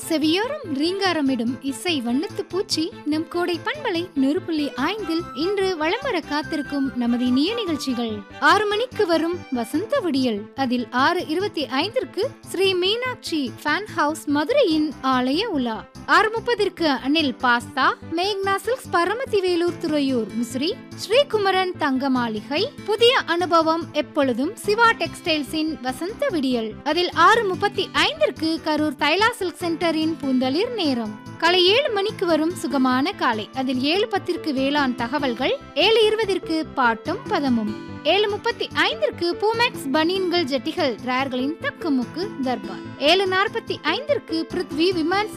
செவியோரம் ரீங்காரமிடும் இசை வண்ணத்து பூச்சி நம் கோடை பண்பலை நெருப்புள்ளி ஐந்தில் இன்று வலம் வர காத்திருக்கும் நமது இனிய நிகழ்ச்சிகள் ஆறு மணிக்கு வரும் வசந்த விடியல் அதில் ஆறு இருபத்தி ஐந்திற்கு ஸ்ரீ மீனாட்சி ஃபேன் ஹவுஸ் மதுரையின் ஆலய உலா ஆறு முப்பதிற்கு அனில் பாஸ்தா மேக்னா சில்க்ஸ் பரமத்தி வேலூர் துறையூர் முசிறி ஸ்ரீகுமரன் தங்க மாளிகை புதிய அனுபவம் எப்பொழுதும் சிவா டெக்ஸ்டைல்ஸின் வசந்த விடியல் அதில் ஆறு முப்பத்தி ஐந்திற்கு கரூர் தைலா சில்க் சென்டரின் பூந்தளிர் நேரம் காலை ஏழு மணிக்கு வரும் சுகமான காலை அதில் ஏழு பத்திற்கு வேளாண் தகவல்கள் ஏழு இருபதிற்கு பாட்டும் பதமும் ஏழு முப்பத்தி ஐந்திற்கு பூமேக்ஸ் பனியன்கள் ஜெட்டிகள் ரேர்களின் தக்குமுக்கு தர்பார் ஏழு நாற்பத்தி ஐந்திற்கு பிருத்வி விமான்